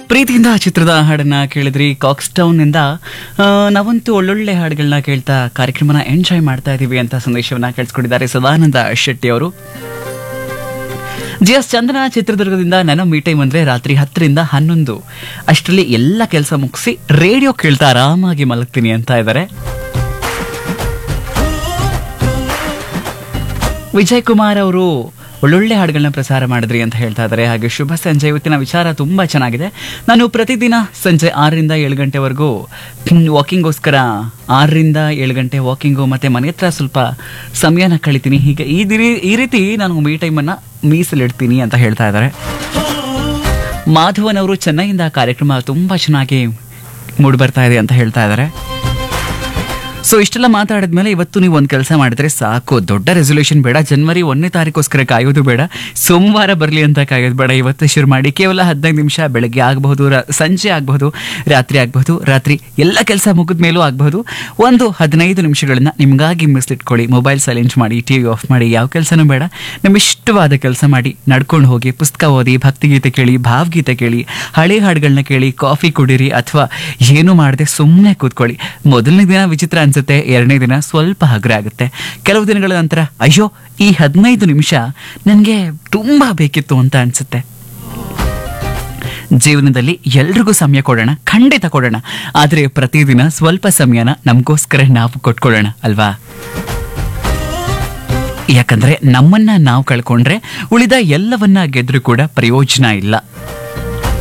ಪ್ರೀತಿಯಿಂದ ಚಿತ್ರದ ಹಾಡನ್ನ ಕೇಳಿದ್ರಿ ಕಾಕ್ಸ್ ಟೌನ್ ಇಂದ ಆ, ನಾವಂತೂ ಒಳ್ಳೊಳ್ಳೆ ಹಾಡುಗಳನ್ನ ಕೇಳ್ತಾ ಕಾರ್ಯಕ್ರಮನ ಎಂಜಾಯ್ ಮಾಡ್ತಾ ಇದೀವಿ ಅಂತ ಸಂದೇಶವನ್ನ ಕೇಳಿಸ್ಕೊಂಡಿದ್ದಾರೆ ಸದಾನಂದ ಶೆಟ್ಟಿ ಅವರು ಜಿ ಎಸ್ ಚಂದನ ಚಿತ್ರದುರ್ಗದಿಂದ ನನ್ನ ಮೀ ಟೈಮ್ ಅಂದ್ರೆ ರಾತ್ರಿ ಹತ್ತರಿಂದ ಹನ್ನೊಂದು ಅಷ್ಟರಲ್ಲಿ ಎಲ್ಲ ಕೆಲಸ ಮುಗಿಸಿ ರೇಡಿಯೋ ಕೇಳ್ತಾ ಆರಾಮಾಗಿ ಮಲಗ್ತೀನಿ ಅಂತ ಇದ್ದಾರೆ ವಿಜಯ್ ಕುಮಾರ್ ಅವರು ಒಳ್ಳೊಳ್ಳೆ ಹಾಡುಗಳನ್ನ ಪ್ರಸಾರ ಮಾಡಿದ್ರಿ ಅಂತ ಹೇಳ್ತಾ ಇದ್ದಾರೆ ಹಾಗೆ ಶುಭ ಸಂಜೆ ಇವತ್ತಿನ ವಿಚಾರ ತುಂಬಾ ಚೆನ್ನಾಗಿದೆ ನಾನು ಪ್ರತಿದಿನ ಸಂಜೆ ಆರರಿಂದ ಏಳು ಗಂಟೆವರೆಗೂ ವಾಕಿಂಗ್ಗೋಸ್ಕರ ಆರರಿಂದ ಏಳು ಗಂಟೆ ವಾಕಿಂಗು ಮತ್ತೆ ಮನೆ ಹತ್ರ ಸ್ವಲ್ಪ ಸಮಯನ ಕಳಿತೀನಿ ಹೀಗೆ ಈ ದಿರಿ- ಈ ರೀತಿ ನಾನು ಮೀ ಟೈಮನ್ನು ಮೀಸಲಿಡ್ತೀನಿ ಅಂತ ಹೇಳ್ತಾ ಇದ್ದಾರೆ ಮಾಧವನ್ ಅವರು ಚೆನ್ನೈಯಿಂದ ಕಾರ್ಯಕ್ರಮ ತುಂಬಾ ಚೆನ್ನಾಗಿ ಮೂಡಿ ಬರ್ತಾ ಇದೆ ಅಂತ ಹೇಳ್ತಾ ಇದ್ದಾರೆ ಸೊ ಇಷ್ಟೆಲ್ಲ ಮಾತಾಡಿದ್ಮೇಲೆ ಇವತ್ತು ನೀವು ಒಂದು ಕೆಲಸ ಮಾಡಿದ್ರೆ ಸಾಕು ದೊಡ್ಡ ರೆಸೊಲ್ಯೂಷನ್ ಬೇಡ ಜನವರಿ ಒಂದನೇ ತಾರೀಕೋಸ್ಕರ ಕಾಯೋದು ಬೇಡ ಸೋಮವಾರ ಬರಲಿ ಅಂತ ಕಾಯೋದು ಬೇಡ ಇವತ್ತು ಶುರು ಮಾಡಿ ಕೇವಲ ಹದಿನೈದು ನಿಮಿಷ ಬೆಳಗ್ಗೆ ಆಗಬಹುದು ಸಂಜೆ ಆಗಬಹುದು ರಾತ್ರಿ ಆಗಬಹುದು ರಾತ್ರಿ ಎಲ್ಲ ಕೆಲಸ ಮುಗಿದ ಮೇಲೂ ಆಗಬಹುದು ಒಂದು ಹದಿನೈದು ನಿಮಿಷಗಳನ್ನ ನಿಮಗಾಗಿ ಮಿಸ್ಲಿಟ್ಕೊಳ್ಳಿ ಮೊಬೈಲ್ ಸೈಲೆಂಟ್ ಮಾಡಿ ಟಿ ವಿ ಆಫ್ ಮಾಡಿ ಯಾವ ಕೆಲಸನೂ ಬೇಡ ನಿಮ್ಮ ಇಷ್ಟವಾದ ಕೆಲಸ ಮಾಡಿ ನಡ್ಕೊಂಡು ಹೋಗಿ ಪುಸ್ತಕ ಓದಿ ಭಕ್ತಿಗೀತೆ ಕೇಳಿ ಭಾವಗೀತೆ ಕೇಳಿ ಹಳೆ ಹಾಡುಗಳನ್ನ ಕೇಳಿ ಕಾಫಿ ಕುಡೀರಿ ಅಥವಾ ಏನು ಮಾಡದೆ ಸುಮ್ಮನೆ ಕೂತ್ಕೊಳ್ಳಿ ಮೊದಲನೇ ದಿನ ವಿಚಿತ್ರ ಅನ್ಸುತ್ತೆ ಎರಡನೇ ದಿನ ಸ್ವಲ್ಪ ಹಗುರ ಆಗುತ್ತೆ ಕೆಲವು ದಿನಗಳ ನಂತರ ಅಯ್ಯೋ ಈ ಹದಿನೈದು ನಿಮಿಷ ನನಗೆ ತುಂಬಾ ಬೇಕಿತ್ತು ಅಂತ ಅನ್ಸುತ್ತೆ ಜೀವನದಲ್ಲಿ ಎಲ್ರಿಗೂ ಸಮಯ ಕೊಡೋಣ ಖಂಡಿತ ಕೊಡೋಣ ಆದರೆ ಪ್ರತಿದಿನ ಸ್ವಲ್ಪ ಸಮಯನ ನಮಗೋಸ್ಕರ ನಾವು ಕೊಟ್ಕೊಳ್ಳೋಣ ಅಲ್ವಾ ಯಾಕಂದ್ರೆ ನಮ್ಮನ್ನ ನಾವು ಕಳ್ಕೊಂಡ್ರೆ ಉಳಿದ ಎಲ್ಲವನ್ನ ಗೆದ್ರು ಕೂಡ ಪ್ರಯೋಜನ ಇಲ್ಲ